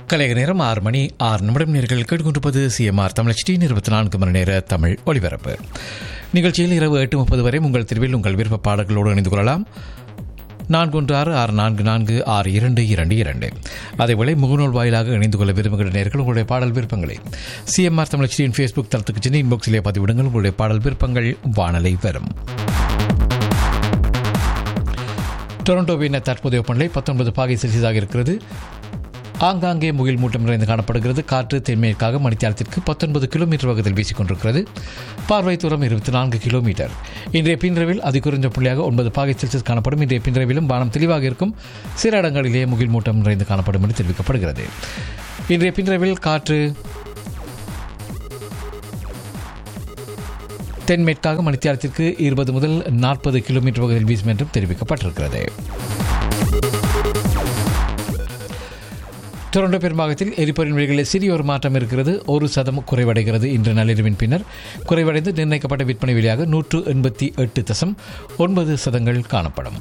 கலைக நேரம் ஆறு மணி ஆறு நிமிடம் நேர்கள் கேட்டுக்கொண்டிருப்பது சிஎம்ஆர் தமிழ் டி இருபத்தி நான்கு மணி நேர தமிழ் ஒலிபரப்பு நிகழ்ச்சியில் இரவு எட்டு முப்பது வரை உங்கள் திருவில் உங்கள் விருப்ப பாடல்களோடு இணைந்து கொள்ளலாம் நான்கு ஒன்று ஆறு ஆறு நான்கு நான்கு ஆறு இரண்டு இரண்டு இரண்டு அதேவேளை முகநூல் வாயிலாக இணைந்து கொள்ள விரும்புகிற நேர்கள் உங்களுடைய பாடல் விருப்பங்களை சிஎம்ஆர் தமிழ் டியின் ஃபேஸ்புக் தளத்துக்கு சென்று இன்பாக்ஸிலே பதிவிடுங்கள் உங்களுடைய பாடல் விருப்பங்கள் வானலை வரும் டொரண்டோவின் தற்போதைய வெப்பநிலை பத்தொன்பது பாகை செல்சியஸாக இருக்கிறது ஆங்காங்கே முகில் மூட்டம் நிறைந்து காணப்படுகிறது காற்று தென்மேற்காக மணித்தியாலத்திற்கு பத்தொன்பது கிலோமீட்டர் வேகத்தில் வீசிக்கொண்டிருக்கிறது பார்வை தூரம் இருபத்தி நான்கு கிலோமீட்டர் இன்றைய பின்ரவில் அதி குறைந்த புள்ளியாக ஒன்பது பாகை செல்சியஸ் காணப்படும் இன்றைய பின்ரவிலும் வானம் தெளிவாக இருக்கும் சில இடங்களிலே முகில் மூட்டம் நிறைந்து காணப்படும் என்று தெரிவிக்கப்படுகிறது இன்றைய பின்ரவில் காற்று தென்மேற்காக மணித்தியாலத்திற்கு இருபது முதல் நாற்பது கிலோமீட்டர் வகையில் வீசும் என்றும் தெரிவிக்கப்பட்டிருக்கிறது டொரண்டோ பெரும்பாகத்தில் எரிபொருள் விலைகளில் சிறிய ஒரு மாற்றம் இருக்கிறது ஒரு சதம் குறைவடைகிறது இன்று நள்ளிரவின் பின்னர் குறைவடைந்து நிர்ணயிக்கப்பட்ட விற்பனை விலையாக நூற்று எண்பத்தி எட்டு தசம் ஒன்பது சதங்கள் காணப்படும்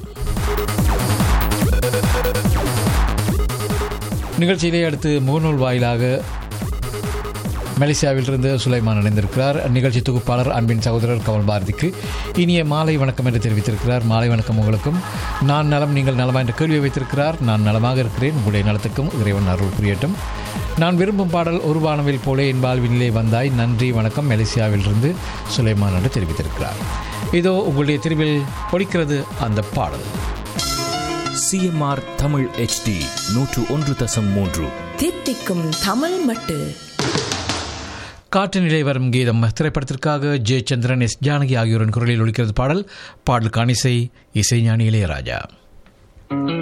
நிகழ்ச்சியிலே அடுத்து முகநூல் வாயிலாக மலேசியாவிலிருந்து சுலைமான் இணைந்திருக்கிறார் நிகழ்ச்சி தொகுப்பாளர் அன்பின் சகோதரர் கமல் பாரதிக்கு இனிய மாலை வணக்கம் என்று தெரிவித்திருக்கிறார் மாலை வணக்கம் உங்களுக்கும் நான் நலம் நீங்கள் நலமா என்ற கேள்வியை வைத்திருக்கிறார் நான் நலமாக இருக்கிறேன் உங்களுடைய நலத்துக்கும் இறைவன் அருள் புரியட்டும் நான் விரும்பும் பாடல் ஒரு வானவில் போலே என் வாழ்வினிலே வந்தாய் நன்றி வணக்கம் மலேசியாவிலிருந்து சுலைமான் என்று தெரிவித்திருக்கிறார் இதோ உங்களுடைய தெருவில் ஒழிக்கிறது அந்த பாடல் சிஎம்ஆர் தமிழ் ஹெச்டி நூற்று ஒன்று தசம் மூன்று தித்திக்கும் தமிழ் மட்டு காற்று நிலை வரும் கீதம் திரைப்படத்திற்காக ஜெயச்சந்திரன் எஸ் ஜானகி ஆகியோரின் குரலில் ஒலிக்கிறது பாடல் பாடலுக்கான இசை இசைஞானி இளையராஜா